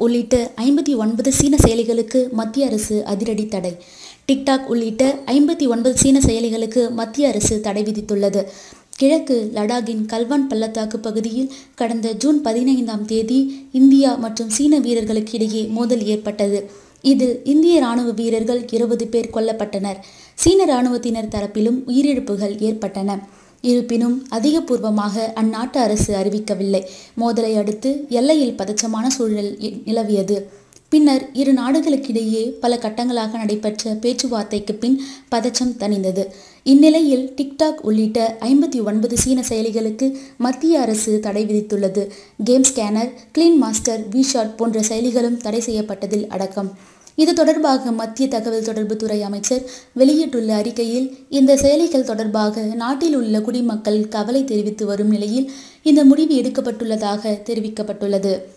உள்ளிட்ட ஐம்பத்தி ஒன்பது சீன செயலிகளுக்கு மத்திய அரசு அதிரடி தடை டிக்டாக் உள்ளிட்ட ஐம்பத்தி ஒன்பது சீன செயலிகளுக்கு மத்திய அரசு தடை விதித்துள்ளது கிழக்கு லடாக்கின் கல்வான் பள்ளத்தாக்கு பகுதியில் கடந்த ஜூன் பதினைந்தாம் தேதி இந்தியா மற்றும் சீன வீரர்களுக்கு இடையே மோதல் ஏற்பட்டது இதில் இந்திய ராணுவ வீரர்கள் இருபது பேர் கொல்லப்பட்டனர் சீன ராணுவத்தினர் தரப்பிலும் உயிரிழப்புகள் ஏற்பட்டன இருப்பினும் அதிகபூர்வமாக அந்நாட்டு அரசு அறிவிக்கவில்லை மோதலை அடுத்து எல்லையில் பதற்றமான சூழல் இ- நிலவியது பின்னர் இரு நாடுகளுக்கிடையே பல கட்டங்களாக நடைபெற்ற பேச்சுவார்த்தைக்கு பின் பதற்றம் தணிந்தது இந்நிலையில் டிக்டாக் உள்ளிட்ட ஐம்பத்தி ஒன்பது சீன செயலிகளுக்கு மத்திய அரசு தடை விதித்துள்ளது CamScanner Clean Master WeChat போன்ற செயலிகளும் தடை செய்யப்பட்டதில் அடக்கம் இது தொடர்பாக மத்திய தகவல் தொடர்புத்துறை அமைச்சர் வெளியிட்டுள்ள அறிக்கையில் இந்த செயலிகள் தொடர்பாக நாட்டில் உள்ள குடிமக்கள் கவலை தெரிவித்து வரும் நிலையில் இந்த முடிவு எடுக்கப்பட்டுள்ளதாக தெரிவிக்கப்பட்டுள்ளது